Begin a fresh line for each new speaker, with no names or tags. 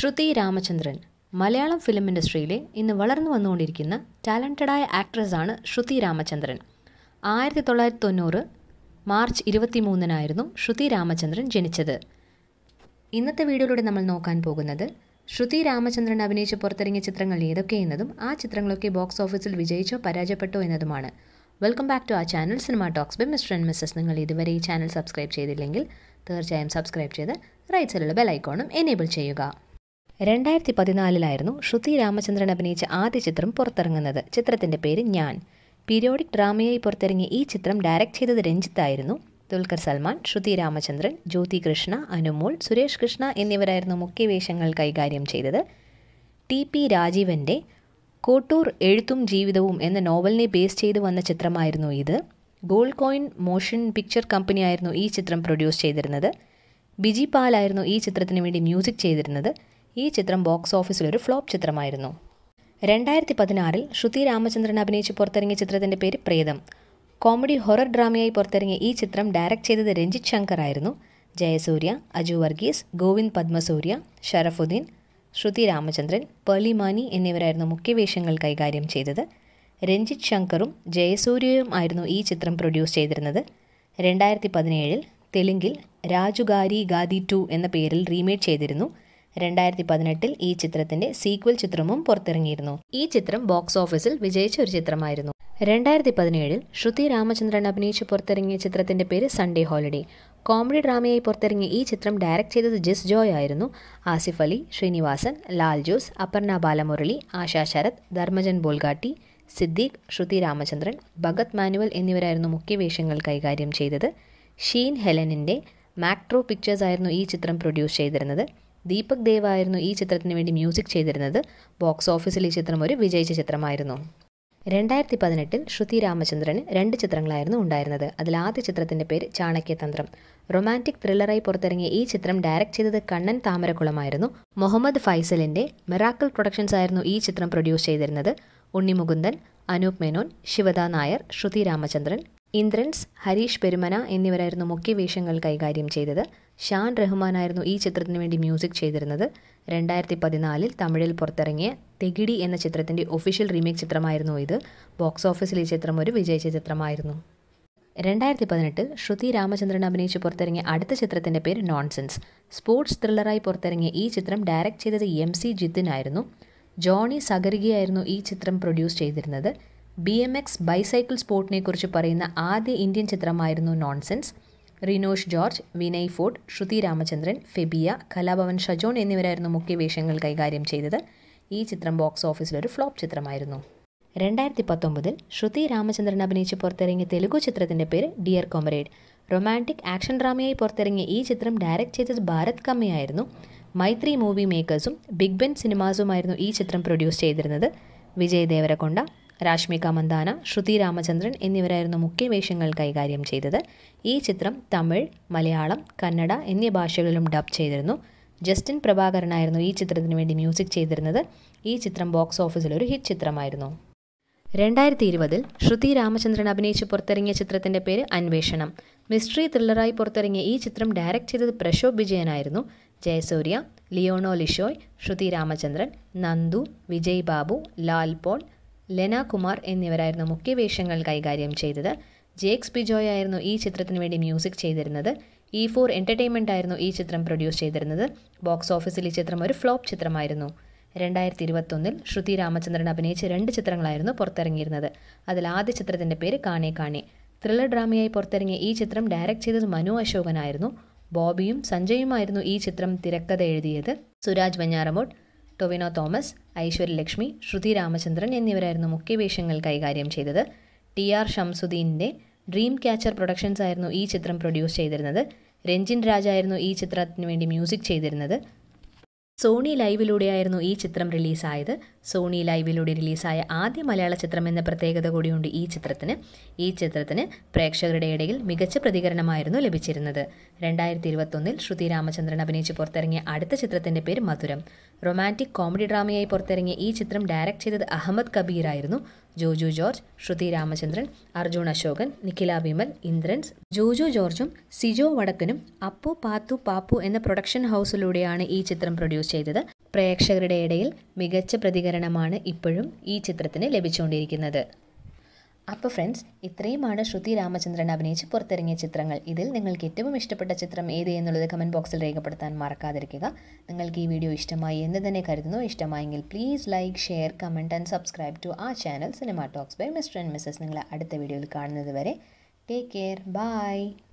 ശ്രുതി Ramachandran Malayalam film ഇൻഡസ്ട്രിയിലെ ഇന്ന് വളർന്നു വന്നുകൊണ്ടിരിക്കുന്ന ടാലൻറ്റഡായ ആക്ട്രസ്സാണ് ശ്രുതി രാമചന്ദ്രൻ ആയിരത്തി തൊള്ളായിരത്തി തൊണ്ണൂറ് മാർച്ച് ഇരുപത്തി മൂന്നിനായിരുന്നു ശ്രുതി രാമചന്ദ്രൻ ജനിച്ചത് ഇന്നത്തെ വീഡിയോയിലൂടെ നമ്മൾ നോക്കാൻ പോകുന്നത് ശ്രുതി രാമചന്ദ്രൻ അഭിനയിച്ച് പുറത്തിറങ്ങിയ ചിത്രങ്ങൾ ഏതൊക്കെയെന്നതും ആ ചിത്രങ്ങളൊക്കെ ബോക്സ് ഓഫീസിൽ വിജയിച്ചോ പരാജയപ്പെട്ടോ എന്നതുമാണ് welcome back to ah channel cinema talks by mister and missus നിങ്ങൾ ഇതുവരെ ഈ ചാനൽ സബ്സ്ക്രൈബ് ചെയ്തില്ലെങ്കിൽ തീർച്ചയായും സബ്സ്ക്രൈബ് ചെയ്ത് റൈറ്റ് സൈഡിലുള്ള ബെലൈക്കോണും എനേബിൾ ചെയ്യുക രണ്ടായിരത്തി പതിനാലിലായിരുന്നു ശ്രുതി രാമചന്ദ്രൻ അഭിനയിച്ച ആദ്യ ചിത്രം പുറത്തിറങ്ങുന്നത് ചിത്രത്തിൻ്റെ പേര് ഞാൻ പീരിയോഡിക് ഡ്രാമയായി പുറത്തിറങ്ങിയ ഈ ചിത്രം ഡയറക്റ്റ് ചെയ്തത് രഞ്ജിത്തായിരുന്നു ദുൽഖർ സൽമാൻ ശ്രുതി രാമചന്ദ്രൻ ജ്യോതി കൃഷ്ണ അനുമോൾ സുരേഷ് കൃഷ്ണ എന്നിവരായിരുന്നു മുഖ്യവേഷങ്ങൾ കൈകാര്യം ചെയ്തത് ടി പി രാജീവൻ്റെ കോട്ടൂർ എഴുത്തും ജീവിതവും എന്ന നോവലിനെ ബേസ് ചെയ്ത് വന്ന ചിത്രമായിരുന്നു ഇത് ഗോൾഡ് കോയിൻ മോഷൻ പിക്ചർ കമ്പനിയായിരുന്നു ഈ ചിത്രം പ്രൊഡ്യൂസ് ചെയ്തിരുന്നത് ബിജി പാലായിരുന്നു ഈ ചിത്രത്തിന് വേണ്ടി മ്യൂസിക് ചെയ്തിരുന്നത് ഈ ചിത്രം ബോക്സ് ഓഫീസിൽ ഒരു ഫ്ലോപ്പ് ചിത്രമായിരുന്നു രണ്ടായിരത്തി പതിനാറിൽ ശ്രുതി രാമചന്ദ്രൻ അഭിനയിച്ച് പുറത്തിറങ്ങിയ ചിത്രത്തിൻ്റെ പേര് പ്രേതം കോമഡി ഹൊറർ ഡ്രാമയായി പുറത്തിറങ്ങിയ ഈ ചിത്രം ഡയറക്റ്റ് ചെയ്തത് രഞ്ജിത്ത് ശങ്കർ ആയിരുന്നു ജയസൂര്യ അജു വർഗീസ് ഗോവിന്ദ് പത്മസൂര്യ ഷറഫുദ്ദീൻ ശ്രുതി രാമചന്ദ്രൻ പേളിമാനി എന്നിവരായിരുന്നു മുഖ്യവേഷങ്ങൾ കൈകാര്യം ചെയ്തത് രഞ്ജിത്ത് ശങ്കറും ജയസൂര്യയും ആയിരുന്നു ഈ ചിത്രം പ്രൊഡ്യൂസ് ചെയ്തിരുന്നത് രണ്ടായിരത്തി പതിനേഴിൽ തെലുങ്കിൽ രാജുഗാരി ഗാദി ടു എന്ന പേരിൽ റീമേക്ക് ചെയ്തിരുന്നു രണ്ടായിരത്തി പതിനെട്ടിൽ ഈ ചിത്രത്തിന്റെ സീക്വൽ ചിത്രവും പുറത്തിറങ്ങിയിരുന്നു ഈ ചിത്രം ബോക്സ് ഓഫീസിൽ വിജയിച്ച ഒരു ചിത്രമായിരുന്നു രണ്ടായിരത്തി പതിനേഴിൽ ശ്രുതി രാമചന്ദ്രൻ അഭിനയിച്ച് പുറത്തിറങ്ങിയ ചിത്രത്തിന്റെ പേര് സൺഡേ ഹോളിഡേ കോമഡി ഡ്രാമയായി പുറത്തിറങ്ങിയ ഈ ചിത്രം ഡയറക്റ്റ് ചെയ്തത് ജിസ് ജോയ് ആയിരുന്നു ആസിഫ് അലി ശ്രീനിവാസൻ ലാൽ ജോസ് അപർണ ബാലമുരളി ആശാ ശരത് ധർമ്മജൻ ബോൾഗാട്ടി സിദ്ദീഖ് ശ്രുതി രാമചന്ദ്രൻ ഭഗത് മാനുവൽ എന്നിവരായിരുന്നു മുഖ്യവേഷങ്ങൾ കൈകാര്യം ചെയ്തത് ഷീൻ ഹെലനിൻ്റെ മാക്ട്രോ പിക്ചേഴ്സ് ആയിരുന്നു ഈ ചിത്രം പ്രൊഡ്യൂസ് ചെയ്തിരുന്നത് ദീപക് ദേവ് ആയിരുന്നു ഈ ചിത്രത്തിന് വേണ്ടി മ്യൂസിക് ചെയ്തിരുന്നത് ബോക്സ് ഓഫീസിൽ ഈ ചിത്രം ഒരു വിജയിച്ച ചിത്രമായിരുന്നു രണ്ടായിരത്തി പതിനെട്ടിൽ ശ്രുതി രാമചന്ദ്രന് രണ്ട് ചിത്രങ്ങളായിരുന്നു ഉണ്ടായിരുന്നത് അതിൽ ആദ്യ ചിത്രത്തിൻ്റെ പേര് ചാണക്യതന്ത്രം റൊമാൻറ്റിക് ത്രില്ലറായി പുറത്തിറങ്ങിയ ഈ ചിത്രം ഡയറക്റ്റ് ചെയ്തത് കണ്ണൻ താമരക്കുളമായിരുന്നു മുഹമ്മദ് ഫൈസലിൻ്റെ മെറാക്കിൾ പ്രൊഡക്ഷൻസ് ആയിരുന്നു ഈ ചിത്രം പ്രൊഡ്യൂസ് ചെയ്തിരുന്നത് ഉണ്ണിമുകുന്ദൻ അനൂപ് മേനോൻ ശിവദ നായർ ശ്രുതി രാമചന്ദ്രൻ ഇന്ദ്രൻസ് ഹരീഷ് പെരുമന എന്നിവരായിരുന്നു മുഖ്യവേഷങ്ങൾ കൈകാര്യം ചെയ്തത് ഷാൻ റഹ്മാനായിരുന്നു ഈ ചിത്രത്തിന് വേണ്ടി മ്യൂസിക് ചെയ്തിരുന്നത് രണ്ടായിരത്തി പതിനാലിൽ തമിഴിൽ പുറത്തിറങ്ങിയ തെഗിഡി എന്ന ചിത്രത്തിൻ്റെ ഒഫീഷ്യൽ റീമേക്ക് ചിത്രമായിരുന്നു ഇത് ബോക്സ് ഓഫീസിൽ ഈ ചിത്രം ഒരു വിജയിച്ച ചിത്രമായിരുന്നു രണ്ടായിരത്തി പതിനെട്ടിൽ ശ്രുതി രാമചന്ദ്രൻ അഭിനയിച്ച് പുറത്തിറങ്ങിയ അടുത്ത ചിത്രത്തിൻ്റെ പേര് നോൺസെൻസ് സ്പോർട്സ് ത്രില്ലറായി പുറത്തിറങ്ങിയ ഈ ചിത്രം ഡയറക്റ്റ് ചെയ്തത് എം സി ജിത്തിനായിരുന്നു ജോണി സഗർഗിയായിരുന്നു ഈ ചിത്രം പ്രൊഡ്യൂസ് ചെയ്തിരുന്നത് ബി എം എക്സ് ബൈസൈക്കിൾ സ്പോർട്ടിനെ കുറിച്ച് പറയുന്ന ആദ്യ ഇന്ത്യൻ ചിത്രമായിരുന്നു നോൺസെൻസ് റിനോഷ് ജോർജ് വിനയ് ഫോർഡ് ശ്രുതി രാമചന്ദ്രൻ ഫെബിയ കലാഭവൻ ഷജോൺ എന്നിവരായിരുന്നു മുഖ്യവേഷങ്ങൾ കൈകാര്യം ചെയ്തത് ഈ ചിത്രം ബോക്സ് ഓഫീസിൽ ഒരു ഫ്ലോപ്പ് ചിത്രമായിരുന്നു രണ്ടായിരത്തി പത്തൊമ്പതിൽ ശ്രുതി രാമചന്ദ്രൻ അഭിനയിച്ച് പുറത്തിറങ്ങിയ തെലുഗു ചിത്രത്തിൻ്റെ പേര് ഡിയർ കൊമറേഡ് റൊമാൻറ്റിക് ആക്ഷൻ ഡ്രാമയായി പുറത്തിറങ്ങിയ ഈ ചിത്രം ഡയറക്റ്റ് ചെയ്തത് ഭാരത് കമ്മയായിരുന്നു മൈത്രി മൂവി മേക്കേഴ്സും ബിഗ് ബെൻ സിനിമാസുമായിരുന്നു ഈ ചിത്രം പ്രൊഡ്യൂസ് ചെയ്തിരുന്നത് വിജയ് ദേവരകൊണ്ട രാഷ്മിക മന്ദാന ശ്രുതി രാമചന്ദ്രൻ എന്നിവരായിരുന്നു മുഖ്യവേഷങ്ങൾ കൈകാര്യം ചെയ്തത് ഈ ചിത്രം തമിഴ് മലയാളം കന്നഡ എന്നീ ഭാഷകളിലും ഡബ് ചെയ്തിരുന്നു ജസ്റ്റിൻ പ്രഭാകരനായിരുന്നു ഈ ചിത്രത്തിന് വേണ്ടി മ്യൂസിക് ചെയ്തിരുന്നത് ഈ ചിത്രം ബോക്സ് ഓഫീസിൽ ഒരു ഹിറ്റ് ചിത്രമായിരുന്നു രണ്ടായിരത്തി ഇരുപതിൽ ശ്രുതി രാമചന്ദ്രൻ അഭിനയിച്ച് പുറത്തിറങ്ങിയ ചിത്രത്തിൻ്റെ പേര് അന്വേഷണം മിസ്റ്ററി ത്രില്ലറായി പുറത്തിറങ്ങിയ ഈ ചിത്രം ഡയറക്റ്റ് ചെയ്തത് പ്രശോഭ് വിജയനായിരുന്നു ജയസൂര്യ ലിയോണോ ലിഷോയ് ശ്രുതി രാമചന്ദ്രൻ നന്ദു വിജയ് ബാബു ലാൽ പോൾ ലെന കുമാർ എന്നിവരായിരുന്നു മുഖ്യവേഷങ്ങൾ കൈകാര്യം ചെയ്തത് ജേക്സ് ബിജോയ് ആയിരുന്നു ഈ ചിത്രത്തിന് വേണ്ടി മ്യൂസിക് ചെയ്തിരുന്നത് ഇ ഫോർ എൻ്റർടൈൻമെൻ്റ് ആയിരുന്നു ഈ ചിത്രം പ്രൊഡ്യൂസ് ചെയ്തിരുന്നത് ബോക്സ് ഓഫീസിൽ ഈ ചിത്രം ഒരു ഫ്ലോപ്പ് ചിത്രമായിരുന്നു രണ്ടായിരത്തി ഇരുപത്തൊന്നിൽ ശ്രുതി രാമചന്ദ്രൻ അഭിനയിച്ച രണ്ട് ചിത്രങ്ങളായിരുന്നു പുറത്തിറങ്ങിയിരുന്നത് അതിൽ ആദ്യ ചിത്രത്തിൻ്റെ പേര് കാണേ കാണേ ത്രില്ലർ ഡ്രാമയായി പുറത്തിറങ്ങിയ ഈ ചിത്രം ഡയറക്റ്റ് ചെയ്തത് മനു അശോകനായിരുന്നു ബോബിയും സഞ്ജയുമായിരുന്നു ഈ ചിത്രം തിരക്കഥ എഴുതിയത് സുരാജ് വെഞ്ഞാറമോഡ് ടൊവിനോ തോമസ് ഐശ്വര്യലക്ഷ്മി ശ്രുതി രാമചന്ദ്രൻ എന്നിവരായിരുന്നു മുഖ്യവേഷങ്ങൾ കൈകാര്യം ചെയ്തത് ടി ആർ ഷംസുദ്ദീൻ്റെ ഡ്രീം ക്യാച്ചർ പ്രൊഡക്ഷൻസ് ആയിരുന്നു ഈ ചിത്രം പ്രൊഡ്യൂസ് ചെയ്തിരുന്നത് രഞ്ജിൻ രാജായിരുന്നു ഈ ചിത്രത്തിന് വേണ്ടി മ്യൂസിക് ചെയ്തിരുന്നത് സോണി ലൈവിലൂടെയായിരുന്നു ഈ ചിത്രം റിലീസായത് സോണി ലൈവിലൂടെ റിലീസായ ആദ്യ മലയാള ചിത്രം എന്ന പ്രത്യേകത കൂടിയുണ്ട് ഈ ചിത്രത്തിന് ഈ ചിത്രത്തിന് പ്രേക്ഷകരുടെ ഇടയിൽ മികച്ച പ്രതികരണമായിരുന്നു ലഭിച്ചിരുന്നത് രണ്ടായിരത്തി ഇരുപത്തൊന്നിൽ ശ്രുതി രാമചന്ദ്രൻ അഭിനയിച്ച് പുറത്തിറങ്ങിയ അടുത്ത ചിത്രത്തിൻ്റെ പേര് മധുരം റൊമാൻറ്റിക് കോമഡി ഡ്രാമയായി പുറത്തിറങ്ങിയ ഈ ചിത്രം ഡയറക്റ്റ് ചെയ്തത് അഹമ്മദ് കബീർ ആയിരുന്നു ജോജു ജോർജ് ശ്രുതി രാമചന്ദ്രൻ അർജുൻ അശോകൻ നിഖില വിമൽ ഇന്ദ്രൻസ് ജോജു ജോർജും സിജോ വടക്കനും അപ്പു പാത്തു പാപ്പു എന്ന പ്രൊഡക്ഷൻ ഹൗസിലൂടെയാണ് ഈ ചിത്രം പ്രൊഡ്യൂസ് ചെയ്തത് പ്രേക്ഷകരുടെ ഇടയിൽ മികച്ച പ്രതികരണമാണ് ഇപ്പോഴും ഈ ചിത്രത്തിന് ലഭിച്ചുകൊണ്ടിരിക്കുന്നത് അപ്പോൾ ഫ്രണ്ട്സ് ഇത്രയുമാണ് ശ്രുതി രാമചന്ദ്രൻ അഭിനയിച്ച് പുറത്തിറങ്ങിയ ചിത്രങ്ങൾ ഇതിൽ നിങ്ങൾക്ക് ഏറ്റവും ഇഷ്ടപ്പെട്ട ചിത്രം ഏത് എന്നുള്ളത് കമൻറ്റ് ബോക്സിൽ രേഖപ്പെടുത്താൻ മറക്കാതിരിക്കുക നിങ്ങൾക്ക് ഈ വീഡിയോ ഇഷ്ടമായി എന്ന് തന്നെ കരുതുന്നു ഇഷ്ടമായെങ്കിൽ please like share comment and subscribe to ah channel cinema talks by mister and missus നിങ്ങളെ അടുത്ത വീഡിയോയിൽ കാണുന്നത് വരെ ടേക്ക് കെയർ ബൈ